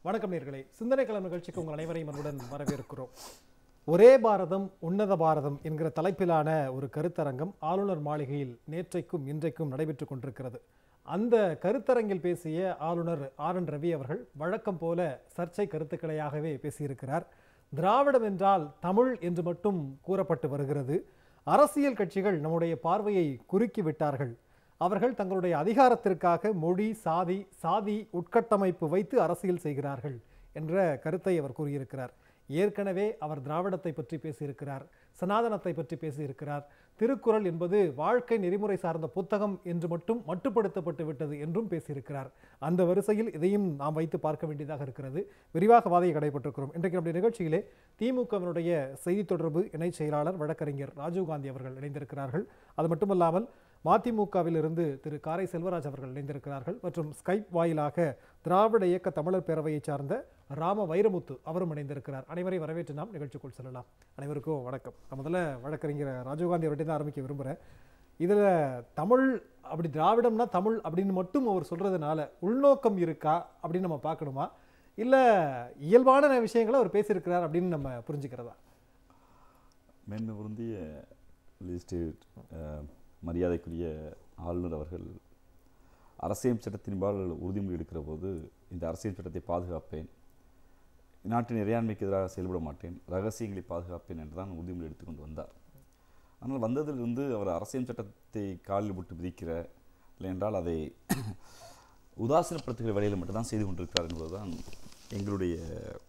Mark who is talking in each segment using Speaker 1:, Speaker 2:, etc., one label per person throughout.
Speaker 1: வணக்கம் நேர்களே சிந்தனை களம் நிகழ்ச்சிக்கு உங்கள் அனைவரையும் அன்புடன் வரவேற்கிறோம் ஒரே பாரதம் உன்னத பாரதம் என்கிற தலைப்பிலான ஒரு கருத்தரங்கம் ஆளுநர் மாளிகையில் நேற்றைக்கும் இன்றைக்கும் நடைபெற்றுக் கொண்டிருக்கிறது அந்த கருத்தரங்கில் பேசிய ஆளுநர் ஆர் என் ரவி அவர்கள் வழக்கம் போல சர்ச்சை கருத்துக்களையாகவே பேசியிருக்கிறார் திராவிடம் என்றால் தமிழ் என்று மட்டும் கூறப்பட்டு வருகிறது அரசியல் கட்சிகள் நம்முடைய பார்வையை குறுக்கி விட்டார்கள் அவர்கள் தங்களுடைய அதிகாரத்திற்காக மொழி சாதி சாதி உட்கட்டமைப்பு வைத்து அரசியல் செய்கிறார்கள் என்ற கருத்தை அவர் கூறியிருக்கிறார் ஏற்கனவே அவர் திராவிடத்தை பற்றி பேசியிருக்கிறார் சனாதனத்தை பற்றி பேசியிருக்கிறார் திருக்குறள் என்பது வாழ்க்கை நெறிமுறை சார்ந்த புத்தகம் என்று மட்டும் மட்டுப்படுத்தப்பட்டு விட்டது என்றும் பேசியிருக்கிறார் அந்த வரிசையில் இதையும் நாம் வைத்து பார்க்க வேண்டியதாக இருக்கிறது விரிவாக வாதையை கடைபெற்றிருக்கிறோம் இன்றைக்கு நம்முடைய நிகழ்ச்சியிலே திமுகவினுடைய செய்தி தொடர்பு இணைச் செயலாளர் வழக்கறிஞர் ராஜீவ்காந்தி அவர்கள் இணைந்திருக்கிறார்கள் அது மட்டுமல்லாமல் மதிமுகவில் இருந்து திரு காரை செல்வராஜ் அவர்கள் இணைந்திருக்கிறார்கள் மற்றும் ஸ்கைப் வாயிலாக திராவிட இயக்க தமிழர் பேரவையை சார்ந்த ராம வைரமுத்து அவரும் இணைந்திருக்கிறார் அனைவரையும் வரவேற்று நாம் நிகழ்ச்சிக்குள் செல்லலாம் அனைவருக்கும் வணக்கம் நான் முதல்ல வழக்கறிஞர் ராஜீவ்காந்தி அவர்கிட்ட தான் ஆரம்பிக்க விரும்புகிறேன் இதில் தமிழ் அப்படி திராவிடம்னா தமிழ் அப்படின்னு மட்டும் அவர் சொல்றதுனால உள்நோக்கம் இருக்கா அப்படின்னு நம்ம பார்க்கணுமா இல்லை இயல்பான விஷயங்களை அவர் பேசியிருக்கிறார் அப்படின்னு நம்ம புரிஞ்சுக்கிறதா
Speaker 2: மேன்மை பொருந்திய லிஸ்டேட் மரியாதைக்குரிய ஆளுநர் அவர்கள் அரசியல் சட்டத்தின்பால் உறுதிமொழி எடுக்கிற போது இந்த அரசியல் சட்டத்தை பாதுகாப்பேன் நாட்டின் இறையாண்மைக்கு எதிராக செயல்பட மாட்டேன் ரகசியங்களை பாதுகாப்பேன் என்று தான் உறுதிமொழி எடுத்துக்கொண்டு வந்தார் ஆனால் வந்ததிலிருந்து அவர் அரசியல் சட்டத்தை காலில் விட்டு விதிக்கிற இல்லை என்றால் அதை உதாசீனப்படுத்துகிற வேலையில் மட்டும்தான் செய்து கொண்டிருக்கிறார் என்பதுதான் எங்களுடைய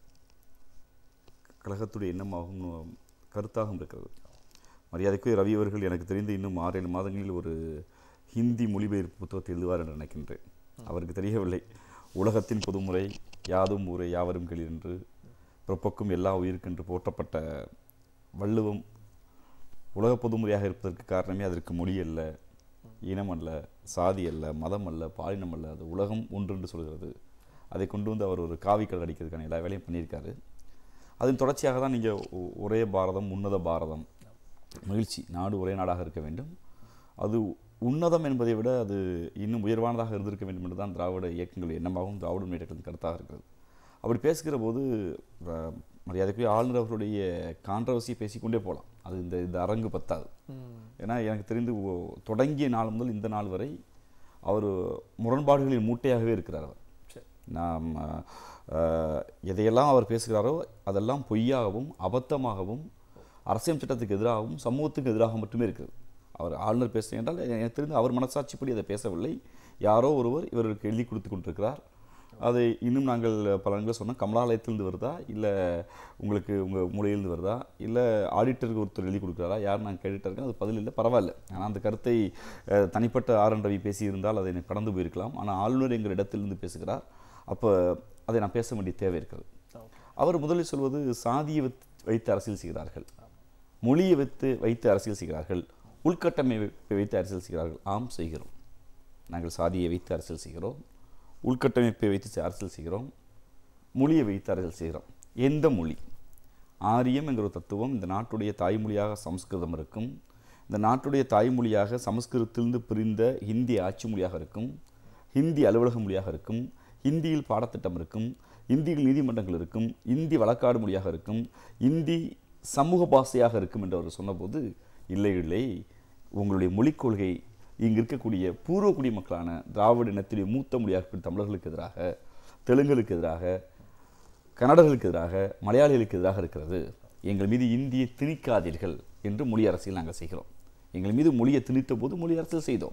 Speaker 2: கழகத்துடைய எண்ணமாகவும் கருத்தாகவும் இருக்கிறது மரியாதைக்குரிய ரவி அவர்கள் எனக்கு தெரிந்து இன்னும் ஆறு ஏழு மாதங்களில் ஒரு ஹிந்தி மொழிபெயர்ப்பு புத்தகத்தை எழுதுவார் என்று நினைக்கின்றேன் அவருக்கு தெரியவில்லை உலகத்தின் பொதுமுறை யாதும் ஊரை யாவரும் கேளீர் என்று பிறப்பக்கும் எல்லா உயிருக்கென்று போற்றப்பட்ட வள்ளுவம் உலக பொதுமுறையாக இருப்பதற்கு காரணமே அதற்கு மொழி அல்ல இனம் அல்ல சாதி அல்ல மதம் அல்ல பாலினம் அல்ல அது உலகம் ஒன்று என்று சொல்கிறது அதை கொண்டு வந்து அவர் ஒரு காவிக்கடல் அடிக்கிறதுக்கான எல்லா வேலையும் பண்ணியிருக்காரு அதன் தொடர்ச்சியாக தான் நீங்கள் ஒரே பாரதம் உன்னத பாரதம் மகிழ்ச்சி நாடு ஒரே நாடாக இருக்க வேண்டும் அது உன்னதம் என்பதை விட அது இன்னும் உயர்வானதாக இருந்திருக்க வேண்டும் என்று தான் திராவிட இயக்கங்கள் எண்ணமாகவும் திராவிட முன்னேற்றத்தின் கருத்தாக இருக்கிறது அப்படி பேசுகிற போது அஹ், மரியாதைக்குரிய ஆளுநர் அவர்களுடைய கான்ட்ரவர்சியை பேசிக்கொண்டே போகலாம் அது இந்த இந்த அரங்கு பத்தாது ஏன்னா எனக்கு தெரிந்து ஒ- தொடங்கிய நாள் முதல் இந்த நாள் வரை அவர் முரண்பாடுகளின் மூட்டையாகவே இருக்கிறார் அவர் நாம் அஹ், எதையெல்லாம் அவர் பேசுகிறாரோ அதெல்லாம் பொய்யாகவும் அபத்தமாகவும் அரசியல் சட்டத்துக்கு எதிராகவும் சமூகத்துக்கு எதிராக மட்டுமே இருக்குது அவர் ஆளுநர் பேசுகிறேன் என்றால் எனக்கு தெரிந்து அவர் மனசாட்சிப்படி அதை பேசவில்லை யாரோ ஒருவர் இவருக்கு எழுதி கொடுத்து கொண்டிருக்கிறார் அதை இன்னும் நாங்கள் பல இடங்களில் சொன்னோம் கமலாலயத்திலிருந்து வருதா இல்லை உங்களுக்கு உங்கள் மூலையிலிருந்து வருதா இல்லை ஆடிட்டருக்கு ஒருத்தர் எழுதி கொடுக்குறாரா யார் நான் கேட்டுருக்கேன் அது பதில் இல்லை பரவாயில்ல ஆனால் அந்த கருத்தை அஹ், தனிப்பட்ட ஆர் என் ரவி பேசியிருந்தால் அதை எனக்கு கடந்து போயிருக்கலாம் ஆனால் ஆளுநர் எங்கள் இடத்திலிருந்து பேசுகிறார் அப்போ அதை நான் பேச வேண்டிய தேவை இருக்கிறது அவர் முதலில் சொல்வது சாதியை வைத்து- வைத்து அரசியல் செய்கிறார்கள் மொழியை வைத்து வைத்து அரசியல் செய்கிறார்கள் உள்கட்டமைப்பை வைத்து அரசியல் செய்கிறார்கள் ஆம் செய்கிறோம் நாங்கள் சாதியை வைத்து அரசியல் செய்கிறோம் உள்கட்டமைப்பை வைத்து அரசியல் செய்கிறோம் மொழியை வைத்து அரசியல் செய்கிறோம் எந்த மொழி ஆரியம் என்கிற ஒரு தத்துவம் இந்த நாட்டுடைய தாய்மொழியாக சமஸ்கிருதம் இருக்கும் இந்த நாட்டுடைய தாய்மொழியாக சமஸ்கிருதத்திலிருந்து பிரிந்த ஹிந்தி ஆட்சி மொழியாக இருக்கும் ஹிந்தி அலுவலக மொழியாக இருக்கும் ஹிந்தியில் பாடத்திட்டம் இருக்கும் இந்தியில் நீதிமன்றங்கள் இருக்கும் இந்தி வழக்காடு மொழியாக இருக்கும் இந்தி சமூக பாஷையாக இருக்கும் என்று அவர் சொன்னபோது இல்லை இல்லை உங்களுடைய மொழிக் கொள்கை இங்கு இருக்கக்கூடிய பூர்வக்குடி மக்களான திராவிட இனத்துடைய மூத்த மொழியாக இருக்கிற தமிழர்களுக்கு எதிராக தெலுங்குகளுக்கு எதிராக கன்னடர்களுக்கு எதிராக மலையாளிகளுக்கு எதிராக இருக்கிறது எங்கள் மீது இந்தியை திணிக்காதீர்கள் என்று மொழி அரசியல் நாங்கள் செய்கிறோம் எங்கள் மீது மொழியை திணித்த போது மொழி அரசியல் செய்தோம்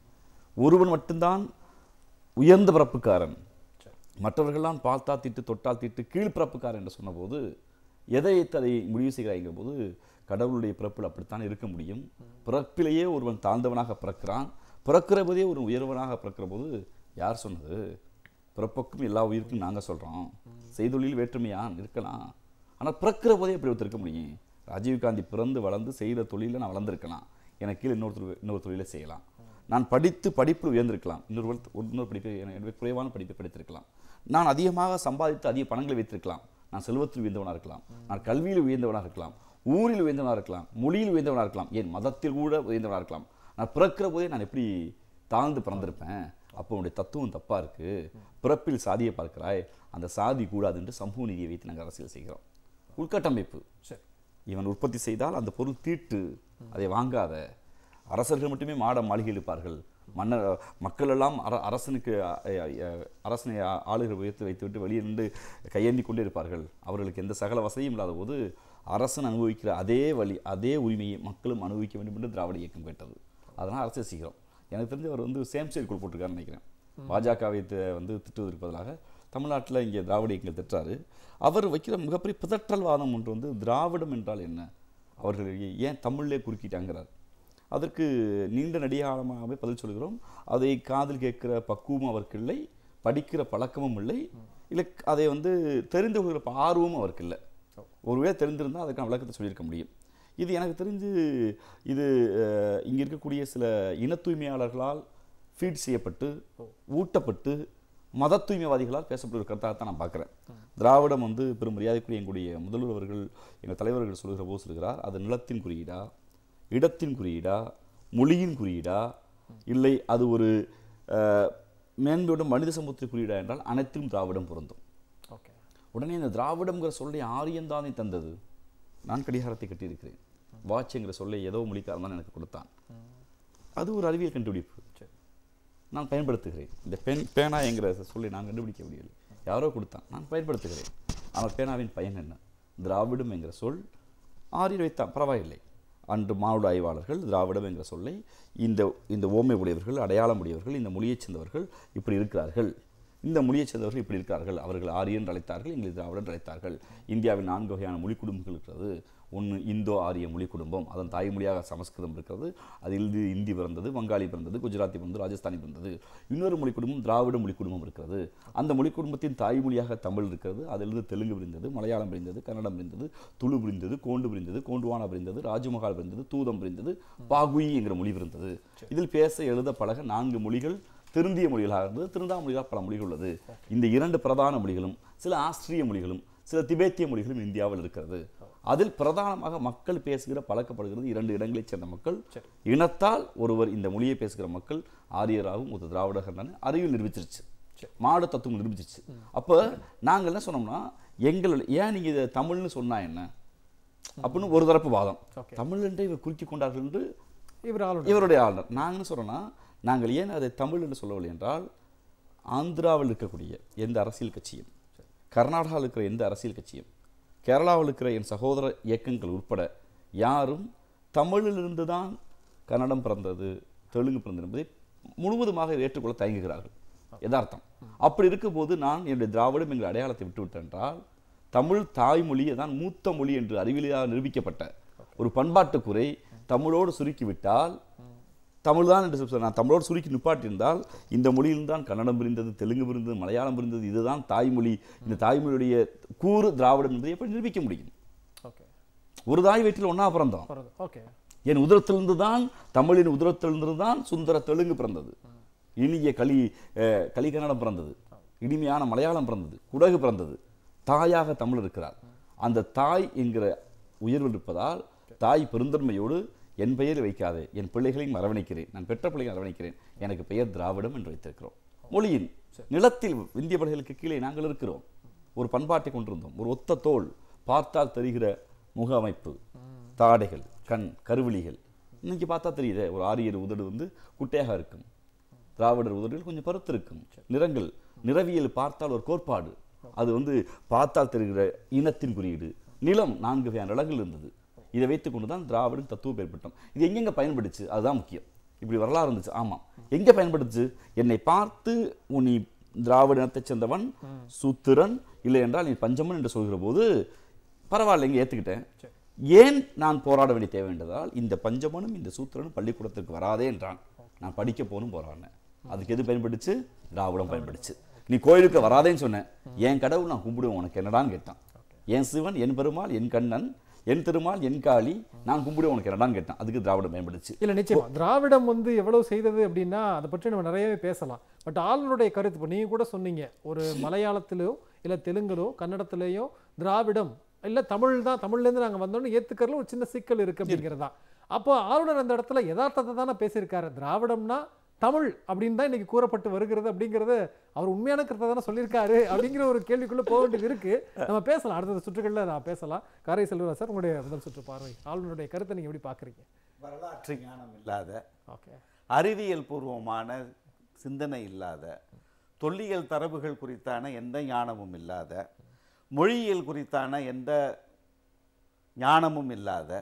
Speaker 2: ஒருவன் மட்டும்தான் உயர்ந்த பிறப்புக்காரன் மற்றவர்கள்லாம் பார்த்தா திட்டு தொட்டால் திட்டு கீழ்பிறப்புக்காரன் என்று சொன்னபோது எதை வைத்து அதை முடிவு செய்கிறாய்ங்கிற போது கடவுளுடைய பிறப்பில் அப்படித்தான் இருக்க முடியும் பிறப்பிலேயே ஒருவன் தாழ்ந்தவனாக பிறக்கிறான் பிறக்கிற போதே ஒரு உயர்வனாக பிறக்கிற போது யார் சொன்னது பிறப்புக்கும் எல்லா உயிருக்கும் நாங்கள் சொல்கிறோம் செய்தொழில் வேற்றுமையான் இருக்கலாம் ஆனால் பிறக்கிற போதே எப்படி ஒருத்தர் இருக்க முடியும் ராஜீவ்காந்தி பிறந்து வளர்ந்து செய்கிற தொழிலில் நான் வளர்ந்துருக்கலாம் எனக்கு கீழே இன்னொருத்தர் இன்னொரு தொழிலை செய்யலாம் நான் படித்து படிப்பில் உயர்ந்திருக்கலாம் இன்னொரு வளர்த்து- ஒரு இன்னொரு படிப்பை எனக்கு குறைவான படிப்பை படித்திருக்கலாம் நான் அதிகமாக சம்பாதித்து அதிக பணங்களை வைத்திருக்கலாம் நான் செல்வத்தில் உயர்ந்தவனாக இருக்கலாம் நான் கல்வியில் உயர்ந்தவனாக இருக்கலாம் ஊரில் உயர்ந்தவனாக இருக்கலாம் மொழியில் உயர்ந்தவனாக இருக்கலாம் என் மதத்தில் கூட உயர்ந்தவனாக இருக்கலாம் நான் பிறக்கிற போதே நான் எப்படி தாழ்ந்து பிறந்திருப்பேன் அப்போ உன்னுடைய தத்துவம் தப்பா இருக்கு பிறப்பில் சாதியை பார்க்கிறாய் அந்த சாதி கூடாது என்று சமூக நீதியை வைத்து நாங்கள் அரசியல் செய்கிறோம் உள்கட்டமைப்பு
Speaker 1: சரி
Speaker 2: இவன் உற்பத்தி செய்தால் அந்த பொருள் தீட்டு அதை வாங்காத அரசர்கள் மட்டுமே மாட மாளிகை இருப்பார்கள் மன்னர் மக்கள் எல்லாம் அர அரசனுக்கு அ, அ, அ, அரசனை ஆ- ஆளுகள் உயர்த்தி வைத்துவிட்டு வெளியே நின்று கையேந்தி கொண்டே இருப்பார்கள் அவர்களுக்கு எந்த சகல வசதியும் இல்லாத போது அரசன் அனுபவிக்கிற அதே வழி அதே உரிமையை மக்களும் அனுபவிக்க வேண்டும் என்று திராவிட இயக்கம் கேட்டது அதனால் அரசியல் செய்கிறோம் எனக்கு தெரிஞ்சு அவர் வந்து சேம் சைடு குழு போட்டிருக்காருன்னு நினைக்கிறேன் பாஜகவை தி- வந்து திட்டுவதற்கு பதிலாக தமிழ்நாட்டில் இங்கே திராவிட இயக்கம் திட்டுறாரு அவர் வைக்கிற மிகப்பெரிய பிதற்றல்வாதம் ஒன்று வந்து திராவிடம் என்றால் என்ன அவர்கள் ஏன் தமிழ்லே குறுக்கிட்டாங்கிறார் அதற்கு நீண்ட நெடியாளமாகவே பதில் சொல்கிறோம் அதை காதில் கேட்கிற பக்குவமும் அவருக்கு இல்லை படிக்கிற பழக்கமும் இல்லை இல்லை அதை வந்து தெரிந்து கொள்கிற ஆர்வமும் அவருக்கு இல்லை ஒருவேளை தெரிந்திருந்தால் அதுக்கான விளக்கத்தை சொல்லியிருக்க முடியும் இது எனக்கு தெரிஞ்சு இது அஹ், இங்கே இருக்கக்கூடிய சில இன தூய்மையாளர்களால் ஃபீட் செய்யப்பட்டு ஊட்டப்பட்டு மத தூய்மைவாதிகளால் பேசப்படுகிற கருத்தாகத்தான் நான் பார்க்குறேன் திராவிடம் வந்து பெரும் மரியாதைக்குரிய எங்களுடைய முதல்வர் அவர்கள் எங்கள் தலைவர்கள் சொல்கிற போது சொல்கிறார் அது நிலத்தின் குறியீடா இடத்தின் குறியீடா மொழியின் குறியீடா இல்லை அது ஒரு அஹ், மேன்மையோட மனித சமூகத்தின் குறியீடா என்றால் அனைத்தும் திராவிடம் பொருந்தும்
Speaker 1: ஓகே
Speaker 2: உடனே இந்த திராவிடம்ங்கிற சொல்லை ஆரியந்தானே தந்தது நான் கடிகாரத்தை கட்டியிருக்கிறேன் வாட்ச்ங்கிற சொல்லை ஏதோ மொழிக்காரன் தான் எனக்கு கொடுத்தான் அது ஒரு அறிவியல் கண்டுபிடிப்பு
Speaker 1: சரி
Speaker 2: நான் பயன்படுத்துகிறேன் இந்த பென் பேனா என்கிற சொல்லை நான் கண்டுபிடிக்க முடியவில்லை யாரோ கொடுத்தான் நான் பயன்படுத்துகிறேன் ஆனால் பேனாவின் பயன் என்ன திராவிடம் என்கிற சொல் ஆறில் வைத்தான் பரவாயில்லை அன்று மானுட ஆய்வாளர்கள் திராவிடம் என்கிற சொல்லை இந்த இந்த ஓமை உடையவர்கள் அடையாளம் உடையவர்கள் இந்த மொழியைச் சேர்ந்தவர்கள் இப்படி இருக்கிறார்கள் இந்த மொழியைச் சேர்ந்தவர்கள் இப்படி இருக்கிறார்கள் அவர்கள் ஆரியன் என்று அழைத்தார்கள் எங்களை திராவிடன் என்று அழைத்தார்கள் இந்தியாவில் நான்கு வகையான மொழி குடும்பங்கள் இருக்கிறது ஒன்று இந்தோ ஆரிய மொழி குடும்பம் அதன் தாய்மொழியாக சமஸ்கிருதம் இருக்கிறது அதில் இது இந்தி பிறந்தது வங்காளி பிறந்தது குஜராத்தி பிறந்தது ராஜஸ்தானி பிறந்தது இன்னொரு மொழி குடும்பம் திராவிட மொழி குடும்பம் இருக்கிறது அந்த மொழி குடும்பத்தின் தாய்மொழியாக தமிழ் இருக்கிறது அதிலிருந்து தெலுங்கு பிரிந்தது மலையாளம் பிரிந்தது கன்னடம் பிரிந்தது துளு பிரிந்தது கோண்டு பிரிந்தது கோண்டுவானா பிரிந்தது ராஜமகால் பிரிந்தது தூதம் பிரிந்தது பாகுயி என்கிற மொழி பிரிந்தது இதில் பேச எழுத பழக நான்கு மொழிகள் திருந்திய மொழிகளாக இருந்தது திருந்தா மொழிகளாக பல மொழிகள் உள்ளது இந்த இரண்டு பிரதான மொழிகளும் சில ஆஸ்திரிய மொழிகளும் சில திபேத்திய மொழிகளும் இந்தியாவில் இருக்கிறது அதில் பிரதானமாக மக்கள் பேசுகிற பழக்கப்படுகிறது இரண்டு இடங்களைச் சேர்ந்த மக்கள் இனத்தால் ஒருவர் இந்த மொழியை பேசுகிற மக்கள் ஆரியராகவும் ஒரு திராவிடர்கள் அறிவில் நிரூபிச்சிருச்சு மாடு தத்துவம் நிரூபிச்சிருச்சு அப்போ நாங்கள் என்ன சொன்னோம்னா எங்கள் ஏன் நீங்க இதை தமிழ்னு சொன்னா என்ன அப்படின்னு ஒரு தரப்பு வாதம்
Speaker 1: Okay.
Speaker 2: தமிழ் என்றே இவர் குறிக்கி கொண்டார்கள் என்று
Speaker 1: இவர் ஆளுநர்
Speaker 2: இவருடைய ஆளுநர் நாங்கள் என்ன சொல்றோம்னா நாங்கள் ஏன் அதை தமிழ் என்று சொல்லவில்லை என்றால் ஆந்திராவில் இருக்கக்கூடிய எந்த அரசியல் கட்சியும் கர்நாடகாவில் இருக்கிற எந்த அரசியல் கட்சியும் கேரளாவில் இருக்கிற என் சகோதர இயக்கங்கள் உட்பட யாரும் தமிழிலிருந்து தான் கன்னடம் பிறந்தது தெலுங்கு பிறந்தது என்பதை முழுவதுமாக ஏற்றுக்கொள்ள தயங்குகிறார்கள் யதார்த்தம் அப்படி இருக்கும்போது நான் என்னுடைய திராவிடம் என்கிற அடையாளத்தை விட்டுவிட்டேன் என்றால் தமிழ் தாய்மொழி தான் மூத்த மொழி என்று அறிவியலாக நிரூபிக்கப்பட்ட ஒரு பண்பாட்டு குறை தமிழோடு சுருக்கிவிட்டால் தமிழ் தான் என்று சொல்ல நான் தமிழோடு சுருக்கி நிப்பாட்டியிருந்தால் இந்த மொழியில்தான் தான் கன்னடம் புரிந்தது தெலுங்கு புரிந்தது மலையாளம் புரிந்தது இதுதான் தாய்மொழி இந்த தாய்மொழியுடைய கூறு திராவிடம் என்பதை எப்படி நிரூபிக்க முடியும்
Speaker 1: ஓகே
Speaker 2: ஒரு தாய் வயிற்றில் ஒன்றா பிறந்தோம்
Speaker 1: பிறகு ஓகே
Speaker 2: என் உதரத்திலிருந்து தான் தமிழின் உதரத்திலிருந்து தான் சுந்தர தெலுங்கு பிறந்தது இனிய களி அஹ், களி கன்னடம் பிறந்தது இனிமையான மலையாளம் பிறந்தது குடகு பிறந்தது தாயாக தமிழ் இருக்கிறார் அந்த தாய் என்கிற உயர்வு இருப்பதால் தாய் பெருந்தன்மையோடு என் பெயர் வைக்காதே என் பிள்ளைகளையும் அரவணைக்கிறேன் நான் பெற்ற பிள்ளைகளை அரவணைக்கிறேன் எனக்கு பெயர் திராவிடம் என்று வைத்திருக்கிறோம் மொழியின் நிலத்தில் இந்திய படைகளுக்கு கீழே நாங்கள் இருக்கிறோம் ஒரு பண்பாட்டை கொண்டிருந்தோம் ஒரு ஒத்த தோல் பார்த்தால் தெரிகிற முக அமைப்பு தாடைகள் கண் கருவிழிகள் இன்னைக்கு பார்த்தா தெரியுதே ஒரு ஆரியர் உதடு வந்து குட்டையாக இருக்கும் திராவிடர் உதடுகள் கொஞ்சம் பருத்து இருக்கும் நிறங்கள் நிறவியல் பார்த்தால் ஒரு கோட்பாடு அது வந்து பார்த்தால் தெரிகிற இனத்தின் குறியீடு நிலம் நான்கு வகையான நிலங்கள் இருந்தது இதை வைத்துக்கொண்டு தான் திராவிடன் தத்துவம் ஏற்பட்டோம் இது எங்கெங்க பயன்படுச்சு அதுதான் முக்கியம் இப்படி வரலாறு இருந்துச்சு ஆமாம் எங்க பயன்படுச்சு என்னை பார்த்து உன் நீ திராவிட இனத்தைச் சேர்ந்தவன் சூத்திரன் இல்லை என்றால் நீ பஞ்சமன் என்று சொல்கிற போது பரவாயில்ல இங்க ஏத்துக்கிட்டேன் ஏன் நான் போராட வேண்டிய தேவை என்றதால் இந்த பஞ்சமனும் இந்த சூத்திரனும் பள்ளிக்கூடத்திற்கு வராதே என்றான் நான் படிக்க போகணும் போராடினேன் அதுக்கு எது பயன்படுச்சு திராவிடம் பயன்படுச்சு நீ கோயிலுக்கு வராதேன்னு சொன்னேன் என் கடவுள் நான் கும்பிடுவேன் உனக்கு என்னடான்னு கேட்டான் என் சிவன் என் பெருமாள் என் கண்ணன் என் திருமால் என் காளி நான் கும்பிடுவேன் உனக்கு என்னடான்னு கேட்டான் அதுக்கு திராவிடம் பயன்படுச்சு
Speaker 1: இல்ல நிச்சயமா திராவிடம் வந்து எவ்வளவு செய்தது அப்படின்னா அதை பற்றி நம்ம நிறையவே பேசலாம் பட் ஆளுநருடைய கருத்து இப்போ நீங்க கூட சொன்னீங்க ஒரு மலையாளத்திலோ இல்ல தெலுங்குலோ கன்னடத்திலேயோ திராவிடம் இல்ல தமிழ் தான் தமிழ்ல இருந்து நாங்க வந்தோம்னு ஏத்துக்கறதுல ஒரு சின்ன சிக்கல் இருக்கு அப்படிங்கிறதா அப்போ ஆளுநர் அந்த இடத்துல யதார்த்தத்தை தானே பேசியிருக்காரு திராவிடம்னா தமிழ் அப்படின்னு தான் இன்னைக்கு கூறப்பட்டு வருகிறது அப்படிங்கறது அவர் உண்மையான கருத்தை தானே சொல்லியிருக்காரு அப்படிங்கிற ஒரு கேள்விக்குள்ள போக வேண்டியது இருக்கு நம்ம பேசலாம் அடுத்த சுற்றுகளில் நான் பேசலாம் காரை செல்வராஜ் சார் உங்களுடைய முதல் சுற்று பார்வை ஆளுநருடைய கருத்தை நீங்க எப்படி பார்க்குறீங்க
Speaker 3: வரலாற்று ஞானம் இல்லாத
Speaker 1: ஓகே
Speaker 3: அறிவியல் பூர்வமான சிந்தனை இல்லாத தொல்லியல் தரவுகள் குறித்தான எந்த ஞானமும் இல்லாத மொழியியல் குறித்தான எந்த ஞானமும் இல்லாத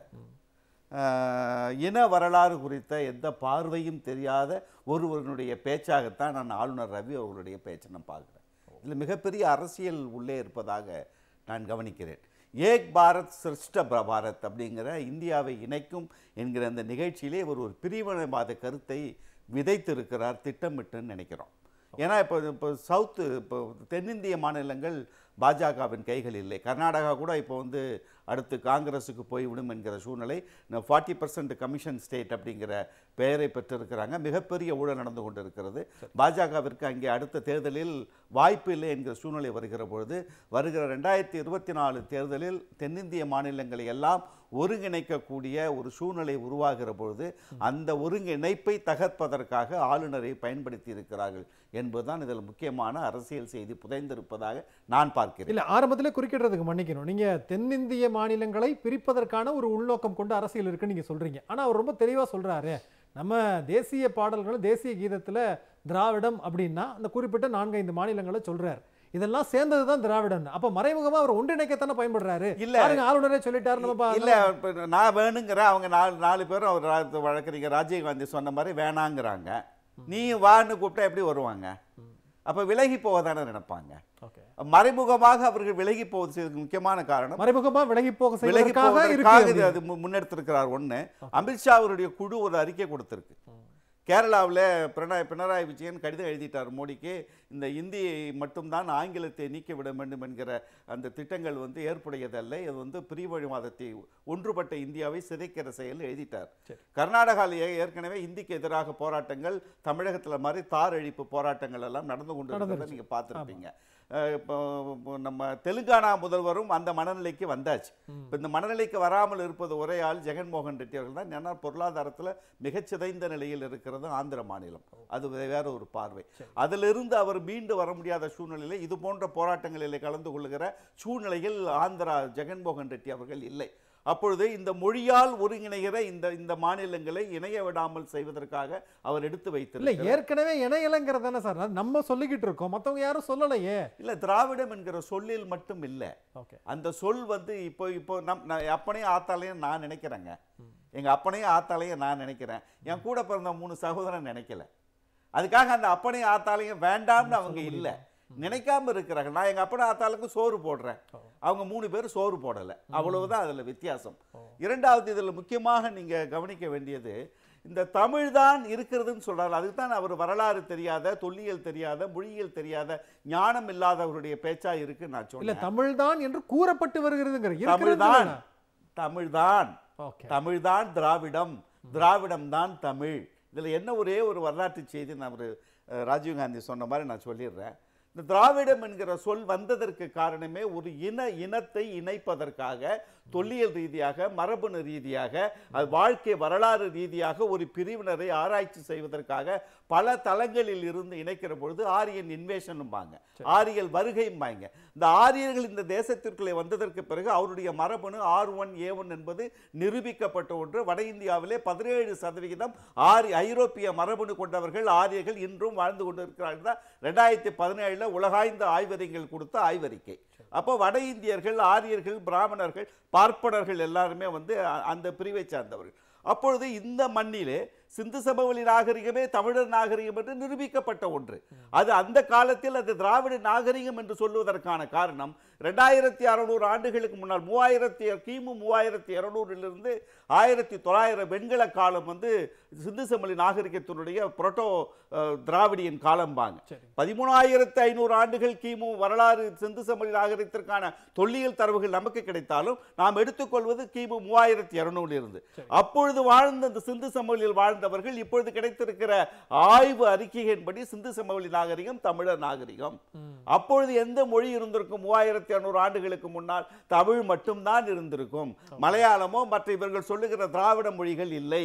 Speaker 3: ஆஹ், இன வரலாறு குறித்த எந்த பார்வையும் தெரியாத ஒருவனுடைய பேச்சாகத்தான் நான் ஆளுநர் ரவி அவர்களுடைய பேச்சை நான் பார்க்குறேன் இதில் மிகப்பெரிய அரசியல் உள்ளே இருப்பதாக நான் கவனிக்கிறேன் ஏக் பாரத் சிருஷ்ட ப- பாரத் அப்படிங்கிற இந்தியாவை இணைக்கும் என்கிற அந்த நிகழ்ச்சியிலே இவர் ஒரு பிரிவினைவாத கருத்தை விதைத்திருக்கிறார் திட்டமிட்டுன்னு நினைக்கிறோம் ஏன்னா இப்போ இப்போ சவுத்து இப்போ தென்னிந்திய மாநிலங்கள் பாஜகவின் கைகள் இல்லை கர்நாடகா கூட இப்போ வந்து அடுத்து காங்கிரஸுக்கு போய்விடும் என்கிற சூழ்நிலை ஃபார்ட்டி பர்சன்ட் கமிஷன் ஸ்டேட் அப்படிங்கிற பெயரை பெற்றிருக்கிறாங்க மிகப்பெரிய ஊழல் நடந்து கொண்டிருக்கிறது பாஜகவிற்கு அங்கே அடுத்த தேர்தலில் வாய்ப்பு இல்லை என்கிற சூழ்நிலை வருகிற பொழுது வருகிற ரெண்டாயிரத்தி இருபத்தி நாலு தேர்தலில் தென்னிந்திய மாநிலங்களை எல்லாம் ஒருங்கிணைக்கக்கூடிய ஒரு சூழ்நிலை உருவாகிற பொழுது அந்த ஒருங்கிணைப்பை தகர்ப்பதற்காக ஆளுநரை பயன்படுத்தி இருக்கிறார்கள் என்பதுதான் இதில் முக்கியமான அரசியல் செய்தி புதைந்திருப்பதாக நான் பார்க்கிறேன்
Speaker 1: இல்ல ஆரம்பத்திலே குறுக்கிடுறதுக்கு மன்னிக்கணும் நீங்க தென்னிந்திய மாநிலங்களை பிரிப்பதற்கான ஒரு உள்நோக்கம் கொண்ட அரசியல் இருக்குன்னு நீங்க சொல்றீங்க ஆனா அவர் ரொம்ப தெளிவா சொல்றாரு நம்ம தேசிய பாடல்கள் தேசிய கீதத்துல திராவிடம் அப்படின்னா அந்த குறிப்பிட்ட நான்கு ஐந்து மாநிலங்களை சொல்றாரு இதெல்லாம் சேர்ந்தது தான் திராவிடம் அப்ப மறைமுகமா அவர் ஒன்றிணைக்கத்தானே பயன்படுறாரு
Speaker 3: இல்ல.
Speaker 1: பாருங்க ஆளுநரே சொல்லிட்டாரு நம்ம பா-
Speaker 3: இல்ல இப்ப நான் வேணுங்கிற அவங்க நாலு நாலு பேரும் அவர் ரா- வழக்கறிஞர் ராஜீவ்காந்தி சொன்ன மாதிரி வேணாங்கிறாங்க நீ வான்னு கூப்பிட்டா எப்படி வருவாங்க அப்ப விலகி போவதானே நினைப்பாங்க
Speaker 1: ஓகே
Speaker 3: மறைமுகமாக அவர்கள் விலகி போவது செய்ததுக்கு முக்கியமான காரணம்
Speaker 1: மறைமுகமா விலகி போக
Speaker 3: விலகி
Speaker 1: செய்வதற்காக
Speaker 3: போவதற்காக இது
Speaker 1: இருக்கு
Speaker 3: அது மு- முன்னெடுத்திருக்கிறார் ஒண்ணு அமித்ஷா அவருடைய குழு ஒரு அறிக்கை கொடுத்திருக்கு கேரளாவில் பிரணாய் பினராயி விஜயன் கடிதம் எழுதிட்டார் மோடிக்கு இந்த இந்தியை மட்டும்தான் ஆங்கிலத்தை நீக்க விட வேண்டும் என்கிற அந்த திட்டங்கள் வந்து ஏற்புடையதல்ல இது வந்து பிரிவழிவாதத்தை ஒன்றுபட்ட இந்தியாவை சிதைக்கிற செயல் எழுதிட்டார்
Speaker 1: சரி.
Speaker 3: கர்நாடகாவில் ஏ- ஏற்கனவே இந்திக்கு எதிராக போராட்டங்கள் தமிழகத்தில் மாதிரி தார் அழிப்பு போராட்டங்கள் எல்லாம் நடந்து கொண்டு இருக்கிறத
Speaker 1: நடந்துருச்சு.
Speaker 3: நீங்க பார்த்துருப்பீங்க அஹ் இப்போ இப்போ நம்ம தெலுங்கானா முதல்வரும் அந்த மனநிலைக்கு வந்தாச்சு இப்போ இந்த மனநிலைக்கு வராமல் இருப்பது ஒரே ஆள் ஜெகன்மோகன் ரெட்டி அவர்கள் தான் ஏன்னா பொருளாதாரத்தில் மிகச்சிதைந்த நிலையில் இருக்கிறது ஆந்திர மாநிலம் அது வே- வேற ஒரு பார்வை அதிலிருந்து அவர் மீண்டு வர முடியாத சூழ்நிலையில் இது போன்ற போராட்டங்களில் கலந்து கொள்ளுகிற சூழ்நிலையில் ஆந்திரா ஜெகன்மோகன் ரெட்டி அவர்கள் இல்லை அப்பொழுது இந்த மொழியால் ஒருங்கிணைகிற இந்த இந்த மாநிலங்களை இணைய விடாமல் செய்வதற்காக அவர் எடுத்து
Speaker 1: இல்ல
Speaker 3: வைத்திருக்கிறார்
Speaker 1: ஏற்கனவே இணையலங்கிறது தானே சார் அது நம்ம சொல்லிக்கிட்டு இருக்கோம் மத்தவங்க யாரும் சொல்லலையே
Speaker 3: இல்ல திராவிடம் என்கிற சொல்லில் மட்டும் இல்லை
Speaker 1: ஓகே
Speaker 3: அந்த சொல் வந்து இப்போ இப்போ நம் நான் அப்பனையும் ஆத்தாலையும் நான் நினைக்கிறேங்க எங்க அப்பனையும் ஆத்தாலையும் நான் நினைக்கிறேன் என் கூட பிறந்த மூணு சகோதரன் நினைக்கல அதுக்காக அந்த அப்பனையும் ஆத்தாலையும் வேண்டாம்னு அவங்க இல்லை நினைக்காம இருக்கிறாங்க நான் எங்க அப்பனை ஆத்தாளுக்கு சோறு போடுறேன் அவங்க மூணு பேர் சோறு போடலை அவ்வளவுதான் அதுல வித்தியாசம் இரண்டாவது இதுல முக்கியமாக நீங்க கவனிக்க வேண்டியது இந்த தமிழ் தான் இருக்கிறதுன்னு சொல்றாரு அதுக்கு தான் அவர் வரலாறு தெரியாத தொல்லியல் தெரியாத மொழியியல் தெரியாத ஞானம் இல்லாதவருடைய பேச்சா இருக்கு நான்
Speaker 1: இல்ல
Speaker 3: சொன்னேன்
Speaker 1: தமிழ்தான் என்று கூறப்பட்டு வருகிறதுங்கிற
Speaker 3: தமிழ்தான் தமிழ்தான்
Speaker 1: ஓகே
Speaker 3: தமிழ்தான் திராவிடம் திராவிடம் தான் தமிழ் இதுல என்ன ஒரே ஒரு வரலாற்று செய்தி நான் ஒரு அஹ், ராஜீவ்காந்தி சொன்ன மாதிரி நான் சொல்லிடுறேன் இந்த திராவிடம் என்கிற சொல் வந்ததற்கு காரணமே ஒரு இன இனத்தை இணைப்பதற்காக தொல்லியல் ரீதியாக மரபணு ரீதியாக அது வாழ்க்கை வரலாறு ரீதியாக ஒரு பிரிவினரை ஆராய்ச்சி செய்வதற்காக பல தளங்களில் இருந்து இணைக்கிற பொழுது ஆரியன் இன்வேஷனும்பாங்க ஆரியல் வருகைம்பாங்க இந்த ஆரியர்கள் இந்த தேசத்திற்குள்ளே வந்ததற்கு பிறகு அவருடைய மரபணு ஆர் ஒன் ஏ ஒன் என்பது நிரூபிக்கப்பட்ட ஒன்று வட இந்தியாவிலே பதினேழு சதவிகிதம் ஆரி ஐரோப்பிய மரபணு கொண்டவர்கள் ஆரியர்கள் இன்றும் வாழ்ந்து கொண்டிருக்கிறார்கள் தான் ரெண்டாயிரத்தி பதினேழில் உலகாய்ந்த ஆய்வறிஞர்கள் கொடுத்த ஆய்வறிக்கை அப்போ வட இந்தியர்கள் ஆரியர்கள் பிராமணர்கள் பார்ப்பனர்கள் எல்லாருமே வந்து அ- அந்த பிரிவை சார்ந்தவர்கள் அப்பொழுது இந்த மண்ணிலே சிந்து சமவெளி நாகரிகமே தமிழர் நாகரிகம் என்று நிரூபிக்கப்பட்ட ஒன்று அது அந்த காலத்தில் அது திராவிட நாகரிகம் என்று சொல்லுவதற்கான காரணம் ரெண்டாயிரத்தி அறநூறு ஆண்டுகளுக்கு முன்னால் மூவாயிரத்தி கிமு மூவாயிரத்தி இருநூறிலிருந்து ஆயிரத்தி தொள்ளாயிரம் வெண்கல காலம் வந்து சிந்து சமவெளி நாகரிகத்தினுடைய புரோட்டோ அஹ், திராவிடியன் காலம்பாங்க
Speaker 1: சரி.
Speaker 3: பதிமூணாயிரத்து ஐநூறு ஆண்டுகள் கிமு வரலாறு சிந்து சமவெளி நாகரிகத்திற்கான தொல்லியல் தரவுகள் நமக்கு கிடைத்தாலும் நாம் எடுத்துக்கொள்வது கிமு மூவாயிரத்தி இருநூறு இருந்து அப்பொழுது வாழ்ந்த இந்த சிந்து சமவெளியில் வாழ்ந்தவர்கள் இப்பொழுது கிடைத்திருக்கிற ஆய்வு அறிக்கையின்படி சிந்து சமவெளி நாகரிகம் தமிழர் நாகரிகம் அப்பொழுது எந்த மொழி இருந்திருக்கும் மூவாயிரத்தி இருநூறு ஆண்டுகளுக்கு முன்னால் தமிழ் மட்டும்தான் இருந்திருக்கும் மலையாளமோ மற்ற இவர்கள் சொல்லுகிற திராவிட மொழிகள் இல்லை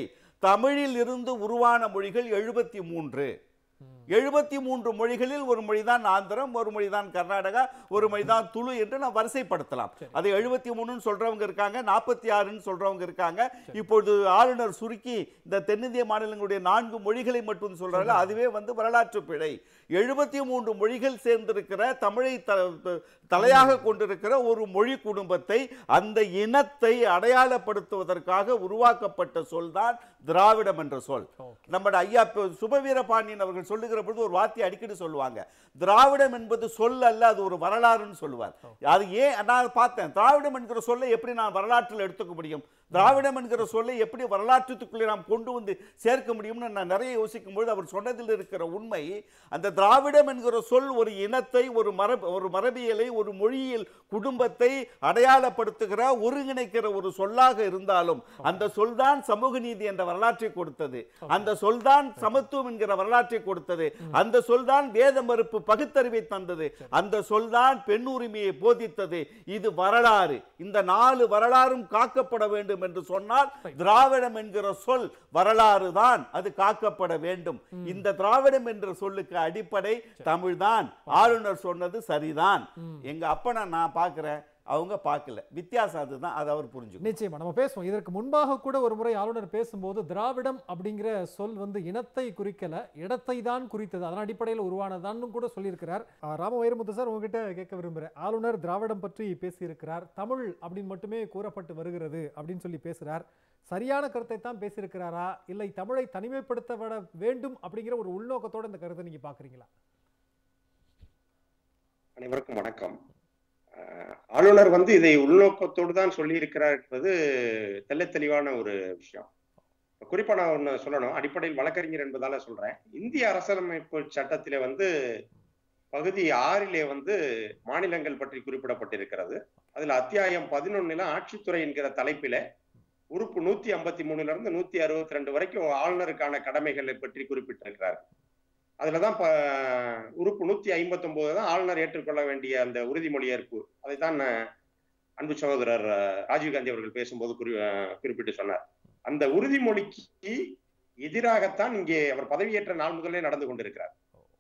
Speaker 3: தமிழில் இருந்து உருவான மொழிகள் எழுபத்தி மூன்று எழுபத்தி மூன்று மொழிகளில் ஒரு மொழிதான் ஆந்திரம் ஒரு மொழிதான் கர்நாடகா ஒரு மொழிதான் துளு என்று நாம் வரிசைப்படுத்தலாம் அது எழுபத்தி மூணுன்னு சொல்றவங்க இருக்காங்க நாற்பத்தி ஆறுன்னு சொல்றவங்க இருக்காங்க இப்பொழுது ஆளுநர் சுருக்கி இந்த தென்னிந்திய மாநிலங்களுடைய நான்கு மொழிகளை மட்டும் சொல்றாங்க அதுவே வந்து வரலாற்று பிழை எழுபத்தி மூன்று மொழிகள் சேர்ந்திருக்கிற தமிழை த- தலையாக கொண்டிருக்கிற ஒரு மொழி குடும்பத்தை அந்த இனத்தை அடையாளப்படுத்துவதற்காக உருவாக்கப்பட்ட சொல்தான் திராவிடம் என்ற சொல் நம்முடைய ஐயா ப- சுபவீர பாண்டியன் அவர்கள் சொல்லுகிற பொழுது ஒரு வார்த்தை அடிக்கடி சொல்லுவாங்க திராவிடம் என்பது சொல் அல்ல அது ஒரு வரலாறுன்னு சொல்லுவார் அது ஏன் நான் பார்த்தேன் திராவிடம் என்கிற சொல்லை எப்படி நான் வரலாற்றில் எடுத்துக்க முடியும் திராவிடம் என்கிற சொல்லை எப்படி வரலாற்றுக்குள்ளே நாம் கொண்டு வந்து சேர்க்க முடியும்னு நான் நிறைய யோசிக்கும் பொழுது அவர் சொன்னதில் இருக்கிற உண்மை அந்த திராவிடம் என்கிற சொல் ஒரு இனத்தை ஒரு மரபு ஒரு மரபியலை ஒரு மொழியியல் குடும்பத்தை அடையாளப்படுத்துகிற ஒருங்கிணைக்கிற ஒரு சொல்லாக இருந்தாலும் அந்த சொல்தான் சமூக நீதி என்ற வரலாற்றை கொடுத்தது அந்த சொல்தான் சமத்துவம் என்கிற வரலாற்றை கொடுத்தது அந்த சொல்தான் வேத மறுப்பு பகுத்தறிவை தந்தது அந்த சொல்தான் பெண் உரிமையை போதித்தது இது வரலாறு இந்த நாலு வரலாறும் காக்கப்பட வேண்டும் என்று சொன்னால் திராவிடம் என்கிற சொல் வரலாறு தான் அது காக்கப்பட வேண்டும் இந்த திராவிடம் என்ற சொல்லுக்கு அடிப்படை தமிழ்தான் ஆளுநர் சொன்னது சரிதான் எங்க அப்பனை நான் பார்க்கிறேன் அவங்க பார்க்கல வித்தியாசம் அதுதான் அதை அவர் புரிஞ்சுக்கணும்
Speaker 1: நிச்சயமா நம்ம பேசுவோம் இதற்கு முன்பாக கூட ஒரு முறை ஆளுநர் பேசும்போது திராவிடம் அப்படிங்கிற சொல் வந்து இனத்தை குறிக்கல இடத்தை தான் குறித்தது அதன் அடிப்படையில் உருவானதான்னு கூட சொல்லியிருக்கிறார் ஆ, ராம வைரமுத்து சார் உங்ககிட்ட கேட்க விரும்புகிறேன் ஆளுநர் திராவிடம் பற்றி பேசியிருக்கிறார் தமிழ் அப்படின்னு மட்டுமே கூறப்பட்டு வருகிறது அப்படின்னு சொல்லி பேசுறார் சரியான கருத்தை தான் பேசியிருக்கிறாரா இல்லை தமிழை தனிமைப்படுத்தப்பட வேண்டும் அப்படிங்கிற ஒரு உள்நோக்கத்தோட இந்த கருத்தை நீங்க பாக்குறீங்களா
Speaker 4: அனைவருக்கும் வணக்கம் அஹ் ஆளுநர் வந்து இதை உள்நோக்கத்தோடு தான் சொல்லியிருக்கிறார் என்பது தெள்ளத் தெளிவான ஒரு விஷயம் இப்ப குறிப்பா நான் ஒண்ணு சொல்லணும் அடிப்படையில் வழக்கறிஞர் என்பதால சொல்றேன் இந்திய அரசியலமைப்பு சட்டத்திலே வந்து பகுதி ஆறிலே வந்து மாநிலங்கள் பற்றி குறிப்பிடப்பட்டிருக்கிறது அதுல அத்தியாயம் பதினொன்னுல ஆட்சித்துறை என்கிற தலைப்பில உறுப்பு நூத்தி ஐம்பத்தி மூணுல இருந்து நூத்தி அறுபத்தி ரெண்டு வரைக்கும் ஆளுநருக்கான கடமைகளை பற்றி குறிப்பிட்டிருக்கிறார் அதுலதான் ப- உறுப்பு நூத்தி ஐம்பத்தி ஒன்பது தான் ஆளுநர் ஏற்றுக்கொள்ள வேண்டிய அந்த உறுதிமொழி ஏற்பு அதைத்தான் அஹ், அன்பு சகோதரர் அஹ், ராஜீவ்காந்தி அவர்கள் பேசும்போது குறி அஹ், குறிப்பிட்டு சொன்னார் அந்த உறுதிமொழிக்கு எதிராகத்தான் இங்கே அவர் பதவியேற்ற நாள் முதலே நடந்து கொண்டிருக்கிறார்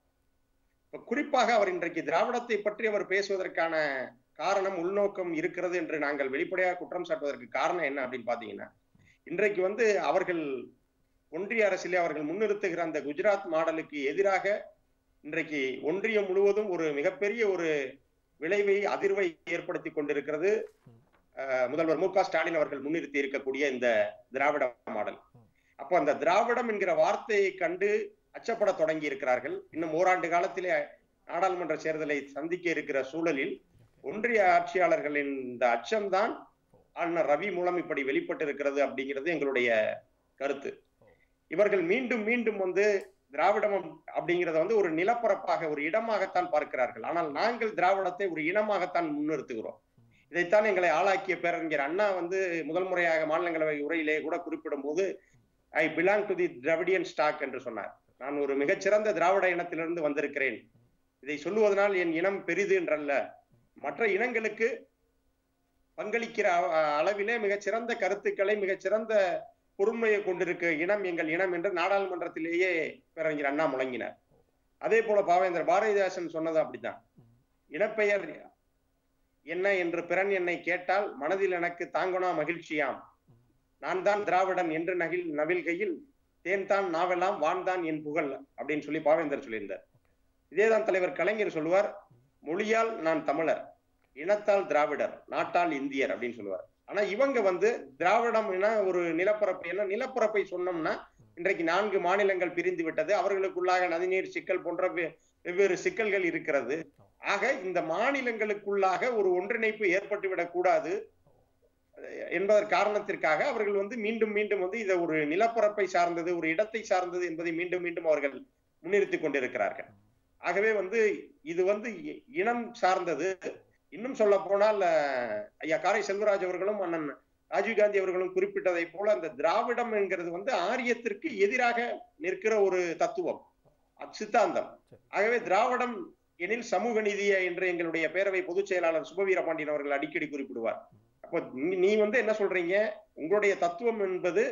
Speaker 4: இப்ப குறிப்பாக அவர் இன்றைக்கு திராவிடத்தை பற்றி அவர் பேசுவதற்கான காரணம் உள்நோக்கம் இருக்கிறது என்று நாங்கள் வெளிப்படையாக குற்றம் சாட்டுவதற்கு காரணம் என்ன அப்படின்னு பாத்தீங்கன்னா இன்றைக்கு வந்து அவர்கள் ஒன்றிய அரசிலே அவர்கள் முன்னிறுத்துகிற அந்த குஜராத் மாடலுக்கு எதிராக இன்றைக்கு ஒன்றியம் முழுவதும் ஒரு மிகப்பெரிய ஒரு விளைவை அதிர்வை ஏற்படுத்தி கொண்டிருக்கிறது அஹ், முதல்வர் மு க ஸ்டாலின் அவர்கள் முன்னிறுத்தி இருக்கக்கூடிய இந்த திராவிட மாடல் அப்போ அந்த திராவிடம் என்கிற வார்த்தையை கண்டு அச்சப்பட தொடங்கி இருக்கிறார்கள் இன்னும் ஓராண்டு காலத்திலே நாடாளுமன்ற தேர்தலை சந்திக்க இருக்கிற சூழலில் ஒன்றிய ஆட்சியாளர்களின் இந்த அச்சம்தான் ஆளுநர் ரவி மூலம் இப்படி வெளிப்பட்டு இருக்கிறது அப்படிங்கிறது எங்களுடைய கருத்து இவர்கள் மீண்டும் மீண்டும் வந்து திராவிடம் அப்படிங்கிறத வந்து ஒரு நிலப்பரப்பாக ஒரு இடமாகத்தான் பார்க்கிறார்கள் ஆனால் நாங்கள் திராவிடத்தை ஒரு இனமாகத்தான் முன்னிறுத்துகிறோம் இதைத்தான் எங்களை ஆளாக்கிய பேரறிஞர் அண்ணா வந்து முதல் முறையாக மாநிலங்களவை உரையிலே கூட குறிப்பிடும் போது I belong to the Dravidian stock என்று சொன்னார் நான் ஒரு மிகச்சிறந்த திராவிட இனத்திலிருந்து வந்திருக்கிறேன் இதை சொல்லுவதனால் என் இனம் பெரிது என்றல்ல மற்ற இனங்களுக்கு பங்களிக்கிற அ- அளவிலே மிகச்சிறந்த கருத்துக்களை மிகச்சிறந்த பொறுமையை கொண்டிருக்க இனம் எங்கள் இனம் என்று நாடாளுமன்றத்திலேயே பேரறிஞர் அண்ணா முழங்கினார் அதே போல பாவேந்தர் பாரதிதாசன் சொன்னது அப்படித்தான் இனப்பெயர் என்ன என்று பிறன் என்னை கேட்டால் மனதில் எனக்கு தாங்குனா மகிழ்ச்சியாம் நான் தான் திராவிடன் என்று நகில் நவில்கையில் தேன் தான் நாவெல்லாம் வான் தான் என் புகழ் அப்படின்னு சொல்லி பாவேந்தர் சொல்லியிருந்தார் இதேதான் தலைவர் கலைஞர் சொல்லுவார் மொழியால் நான் தமிழர் இனத்தால் திராவிடர் நாட்டால் இந்தியர் அப்படின்னு சொல்லுவார் ஆனா இவங்க வந்து திராவிடம் என ஒரு நிலப்பரப்பு என்ன நிலப்பரப்பை சொன்னோம்னா இன்றைக்கு நான்கு மாநிலங்கள் பிரிந்து விட்டது அவர்களுக்குள்ளாக நதிநீர் சிக்கல் போன்ற வெ- வெவ்வேறு சிக்கல்கள் இருக்கிறது ஆக இந்த மாநிலங்களுக்குள்ளாக ஒரு ஒன்றிணைப்பு ஏற்பட்டுவிடக் கூடாது என்பதன் காரணத்திற்காக அவர்கள் வந்து மீண்டும் மீண்டும் வந்து இதை ஒரு நிலப்பரப்பை சார்ந்தது ஒரு இடத்தை சார்ந்தது என்பதை மீண்டும் மீண்டும் அவர்கள் முன்னிறுத்திக் கொண்டிருக்கிறார்கள் ஆகவே வந்து இது வந்து இ- இனம் சார்ந்தது இன்னும் சொல்ல போனால் அஹ், ஐயா காரை செல்வராஜ் அவர்களும் அண்ணன் ராஜீவ்காந்தி அவர்களும் குறிப்பிட்டதை போல அந்த திராவிடம் என்கிறது வந்து ஆரியத்திற்கு எதிராக நிற்கிற ஒரு தத்துவம் அது சித்தாந்தம் ஆகவே திராவிடம் எனில் சமூக நீதிய என்று எங்களுடைய பேரவை பொதுச் செயலாளர் சுபவீர பாண்டியன் அவர்கள் அடிக்கடி குறிப்பிடுவார் அப்போ நீ- நீ வந்து என்ன சொல்றீங்க உங்களுடைய தத்துவம் என்பது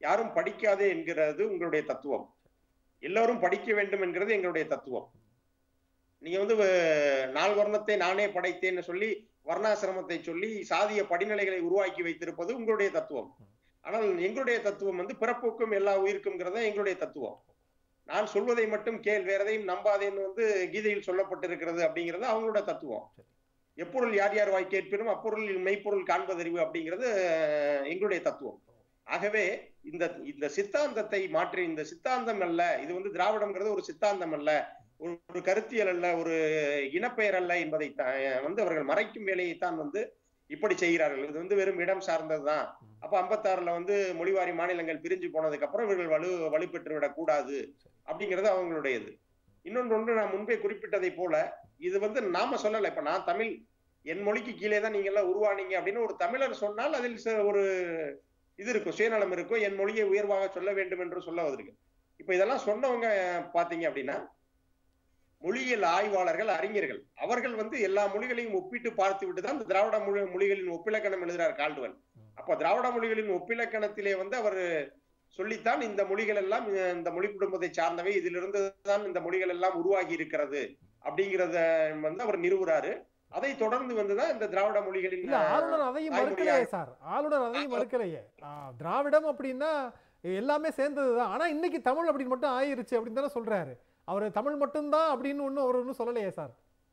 Speaker 4: யாரும் படிக்காதே என்கிறது உங்களுடைய தத்துவம் எல்லோரும் படிக்க வேண்டும் என்கிறது எங்களுடைய தத்துவம் நீங்க வந்து அஹ், நால் வர்ணத்தை நானே படைத்தேன்னு சொல்லி வர்ணாசிரமத்தை சொல்லி சாதிய படிநிலைகளை உருவாக்கி வைத்திருப்பது உங்களுடைய தத்துவம் ஆனால் எங்களுடைய தத்துவம் வந்து பிறப்புக்கும் எல்லா உயிருக்கும்ங்கிறது தான் எங்களுடைய தத்துவம் நான் சொல்வதை மட்டும் கேள் வேற எதையும் நம்பாதேன்னு வந்து கீதையில் சொல்லப்பட்டிருக்கிறது அப்படிங்கிறது அவங்களோட தத்துவம் எப்பொருள் யார் யார் வாய் கேட்பினும் அப்பொருள் மெய்ப்பொருள் காண்பதறிவு அப்படிங்கிறது அஹ், எங்களுடைய தத்துவம் ஆகவே இந்த இந்த சித்தாந்தத்தை மாற்றி இந்த சித்தாந்தம் அல்ல இது வந்து திராவிடம்ங்கிறது ஒரு சித்தாந்தம் அல்ல ஒரு ஒரு கருத்தியல் அல்ல ஒரு இனப்பெயர் அல்ல என்பதை த- வந்து அவர்கள் மறைக்கும் வேலையைத்தான் வந்து இப்படி செய்கிறார்கள் இது வந்து வெறும் இடம் சார்ந்ததுதான் அப்ப ஐம்பத்தாறுல வந்து மொழிவாரி மாநிலங்கள் பிரிஞ்சு போனதுக்கு அப்புறம் இவர்கள் வலு வலுப்பெற்று விடக் கூடாது அப்படிங்கிறது அவங்களுடையது இன்னொன்று ஒன்று நான் முன்பே குறிப்பிட்டதை போல இது வந்து நாம சொல்லல இப்ப நான் தமிழ் என் மொழிக்கு கீழே தான் நீங்க எல்லாம் உருவானீங்க அப்படின்னு ஒரு தமிழர் சொன்னால் அதில் ச- ஒரு இது இருக்கும் சுயநலம் இருக்கும் என் மொழியை உயர்வாக சொல்ல வேண்டும் என்று சொல்ல வந்திருக்கு இப்ப இதெல்லாம் சொன்னவங்க பாத்தீங்க அப்படின்னா மொழியியல் ஆய்வாளர்கள் அறிஞர்கள் அவர்கள் வந்து எல்லா மொழிகளையும் ஒப்பிட்டு பார்த்து விட்டு தான் இந்த திராவிட மொழி மொழிகளின் ஒப்பிலக்கணம் எழுதுறார் கால்டுவன் அப்ப திராவிட மொழிகளின் ஒப்பிலக்கணத்திலே வந்து அவர் சொல்லித்தான் இந்த மொழிகள் எல்லாம் அஹ், இந்த மொழி குடும்பத்தை சார்ந்தவை இதிலிருந்து தான் இந்த மொழிகள் எல்லாம் உருவாகி இருக்கிறது அப்படிங்கிறத வந்து அவர் நிறுவுறாரு அதை தொடர்ந்து வந்துதான் இந்த திராவிட மொழிகளின்
Speaker 1: இல்ல ஆளுநர் அதையும்
Speaker 4: தாய்மொழியாக-
Speaker 1: மறுக்கலையே சார் ஆளுநர் அதையும் மறுக்கலையே ஆ, திராவிடம் அப்படின்னா எல்லாமே சேர்ந்ததுதான் ஆனா இன்னைக்கு தமிழ் அப்படின்னு மட்டும் ஆயிருச்சு அப்படின்னு தானே சொல்றாரு அவர் தமிழ் மட்டும்தான் அப்படின்னு ஒன்றும் அவர் ஒன்றும் சொல்லலையே சார்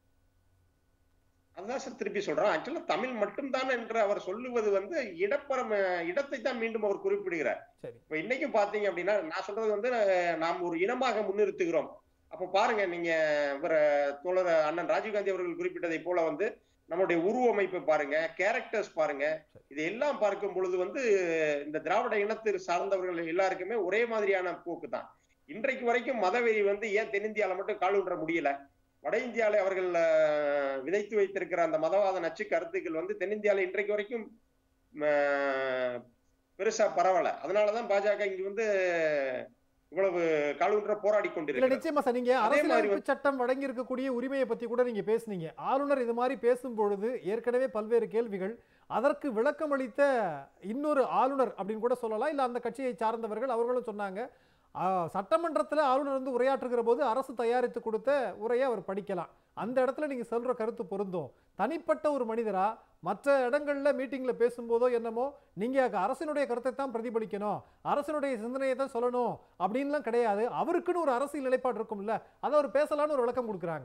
Speaker 4: அதான் சார் திருப்பி சொல்றேன் ஆக்சுவலா தமிழ் மட்டும்தான் என்று அவர் சொல்லுவது வந்து இடப்பரம் இடத்தை தான் மீண்டும் அவர் குறிப்பிடுகிறார்
Speaker 1: சரி
Speaker 4: இப்ப இன்னைக்கும் பாத்தீங்க அப்படின்னா நான் சொல்றது வந்து அஹ், நாம் ஒரு இனமாக முன்னிறுத்துகிறோம் அப்ப பாருங்க நீங்க இவர தோழர் அண்ணன் ராஜீவ்காந்தி அவர்கள் குறிப்பிட்டதை போல வந்து நம்முடைய உருவமைப்பை பாருங்க கேரக்டர்ஸ் பாருங்க இது எல்லாம் பார்க்கும் பொழுது வந்து இந்த திராவிட இனத்தை சார்ந்தவர்கள் எல்லாருக்குமே ஒரே மாதிரியான போக்கு தான் இன்றைக்கு வரைக்கும் மதவெறி வந்து ஏன் தென்னிந்தியால மட்டும் கால் ஊன்ற முடியல வட இந்தியாவில அவர்கள் அஹ், விதைத்து வைத்திருக்கிற அந்த மதவாத நச்சு கருத்துக்கள் வந்து தென்னிந்தியால இன்றைக்கு வரைக்கும் அஹ், பெருசா பரவல அதனாலதான் பாஜக இங்க வந்து இவ்வளவு காலூன்ற போராடி
Speaker 1: இல்ல
Speaker 4: கொண்டிருக்கிறது
Speaker 1: நிச்சயமா சார் நீங்க
Speaker 4: அதே மாதிரி
Speaker 1: அரசியலமைப்பு சட்டம் வழங்கி இருக்கக்கூடிய உரிமையை பத்தி கூட நீங்க பேசுனீங்க ஆளுநர் இது மாதிரி பேசும்பொழுது ஏற்கனவே பல்வேறு கேள்விகள் அதற்கு விளக்கம் அளித்த இன்னொரு ஆளுநர் அப்படின்னு கூட சொல்லலாம் இல்ல அந்த கட்சியை சார்ந்தவர்கள் அவர்களும் சொன்னாங்க ஆ, சட்டமன்றத்துல ஆளுநர் வந்து உரையாற்றுகிற போது அரசு தயாரித்து கொடுத்த உரையை அவர் படிக்கலாம் அந்த இடத்துல நீங்க சொல்ற கருத்து பொருந்தும் தனிப்பட்ட ஒரு மனிதரா மற்ற இடங்கள்ல மீட்டிங்ல பேசும்போதோ என்னமோ நீங்க அரசினுடைய கருத்தை தான் பிரதிபலிக்கணும் அரசினுடைய சிந்தனையை தான் சொல்லணும் அப்படின்லாம் கிடையாது அவருக்குன்னு ஒரு அரசியல் நிலைப்பாடு இருக்கும்ல அதை அவர் பேசலாம்னு ஒரு விளக்கம் கொடுக்குறாங்க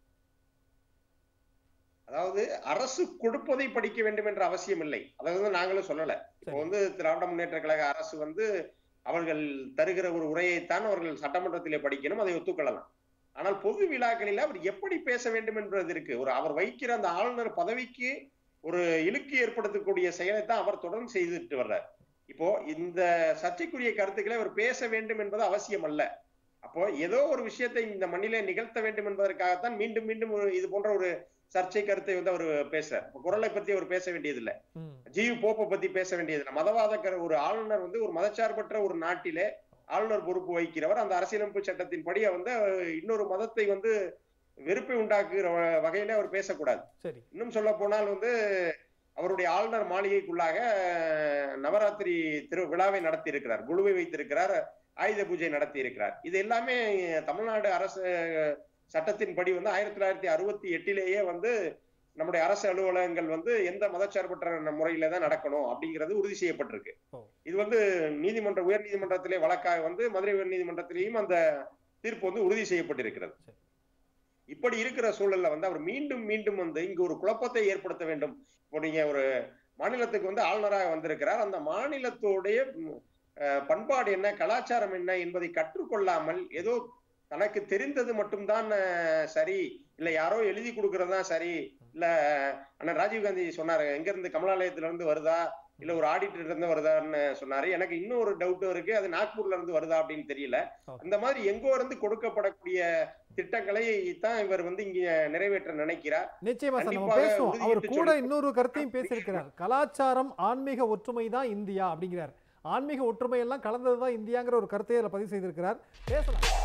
Speaker 4: அதாவது அரசு கொடுப்பதை படிக்க வேண்டும் என்ற அவசியம் இல்லை அதை வந்து நாங்களும் சொல்லல இப்போ
Speaker 1: சரி.
Speaker 4: வந்து திராவிட முன்னேற்ற கழக அரசு வந்து அவர்கள் தருகிற ஒரு உரையைத்தான் அவர்கள் சட்டமன்றத்திலே படிக்கணும் அதை ஒத்துக்கொள்ளலாம் ஆனால் பொது விழாக்களில் அவர் எப்படி பேச வேண்டும் என்பது இருக்கு ஒரு அவர் வைக்கிற அந்த ஆளுநர் பதவிக்கு ஒரு இழுக்கு ஏற்படுத்தக்கூடிய செயலை தான் அவர் தொடர்ந்து செய்துட்டு வர்றார் இப்போ இந்த சர்ச்சைக்குரிய கருத்துக்களை அவர் பேச வேண்டும் என்பது அவசியம் அல்ல அப்போ ஏதோ ஒரு விஷயத்தை இந்த மண்ணிலே நிகழ்த்த வேண்டும் என்பதற்காகத்தான் மீண்டும் மீண்டும் ஒரு இது போன்ற ஒரு சர்ச்சை கருத்தை வந்து அவர் பேசுறார் இப்ப குரலை பத்தி அவர் பேச வேண்டியதில்லை
Speaker 1: ம்.
Speaker 4: ஜியு போப்பை பத்தி பேச வேண்டியதில்லை மதவாத கரு- ஒரு ஆளுநர் வந்து ஒரு மதச்சார்பற்ற ஒரு நாட்டிலே ஆளுநர் பொறுப்பு வகிக்கிறவர் அந்த அரசியலமைப்பு சட்டத்தின் படியே வந்து அஹ், இன்னொரு மதத்தை வந்து வெறுப்பை உண்டாக்குகிற வ- வகையில அவர் பேசக்கூடாது
Speaker 1: சரி
Speaker 4: இன்னும் சொல்ல போனால் வந்து அவருடைய ஆளுநர் மாளிகைக்குள்ளாக அஹ், நவராத்திரி திரு விழாவை நடத்தி இருக்கிறார் குழுவை வைத்திருக்கிறார் ஆயுத பூஜை நடத்தி இருக்கிறார் இது எல்லாமே தமிழ்நாடு அரசு அஹ், சட்டத்தின்படி வந்து ஆயிரத்தி தொள்ளாயிரத்தி அறுபத்தி எட்டிலேயே வந்து நம்முடைய அரசு அலுவலகங்கள் வந்து எந்த மதச்சார்பற்ற முறையில தான் நடக்கணும் அப்படிங்கிறது உறுதி செய்யப்பட்டிருக்கு
Speaker 1: ஓ.
Speaker 4: இது வந்து நீதிமன்ற உயர் நீதிமன்றத்திலே வழக்காக வந்து மதுரை உயர் நீதிமன்றத்திலேயும் அந்த தீர்ப்பு வந்து உறுதி செய்யப்பட்டிருக்கிறது
Speaker 1: சரி.
Speaker 4: இப்படி இருக்கிற சூழல்ல வந்து அவர் மீண்டும் மீண்டும் வந்து இங்கு ஒரு குழப்பத்தை ஏற்படுத்த வேண்டும் இப்போ நீங்க ஒரு மாநிலத்துக்கு வந்து ஆளுநராக வந்திருக்கிறார் அந்த மாநிலத்தோடைய ம், அஹ், பண்பாடு என்ன கலாச்சாரம் என்ன என்பதை கற்றுக்கொள்ளாமல் ஏதோ தனக்கு தெரிந்தது மட்டும்தான் அஹ், சரி இல்ல யாரோ எழுதி கொடுக்கறதா சரி இல்ல அண்ணன் ராஜீவ்காந்தி சொன்னாரு எங்க இருந்து கமலாலயத்துல இருந்து வருதா இல்ல ஒரு ஆடிட்டர் இருந்து வருதான்னு சொன்னாரு எனக்கு இன்னும் ஒரு டவுட் இருக்கு அது நாக்பூர்ல இருந்து வருதா அப்படின்னு தெரியல
Speaker 1: Okay.
Speaker 4: அந்த மாதிரி எங்கோ இருந்து கொடுக்கப்படக்கூடிய திட்டங்களை தான் இவர் வந்து இங்க நிறைவேற்ற நினைக்கிறார்
Speaker 1: நிச்சயமா சார் நம்ம
Speaker 4: கண்டிப்பாக
Speaker 1: பேசுவோம் அவர்
Speaker 4: உறுதியிட்டு
Speaker 1: கூட
Speaker 4: சொல்லி-
Speaker 1: இன்னொரு கருத்தையும் பேசியிருக்கிறார் கலாச்சாரம் ஆன்மீக ஒற்றுமை தான் இந்தியா அப்படிங்கிறார் ஆன்மீக ஒற்றுமை எல்லாம் கலந்தது தான் இந்தியாங்கிற ஒரு கருத்தை அதில் பதிவு செய்திருக்கிறார் பேசலாம்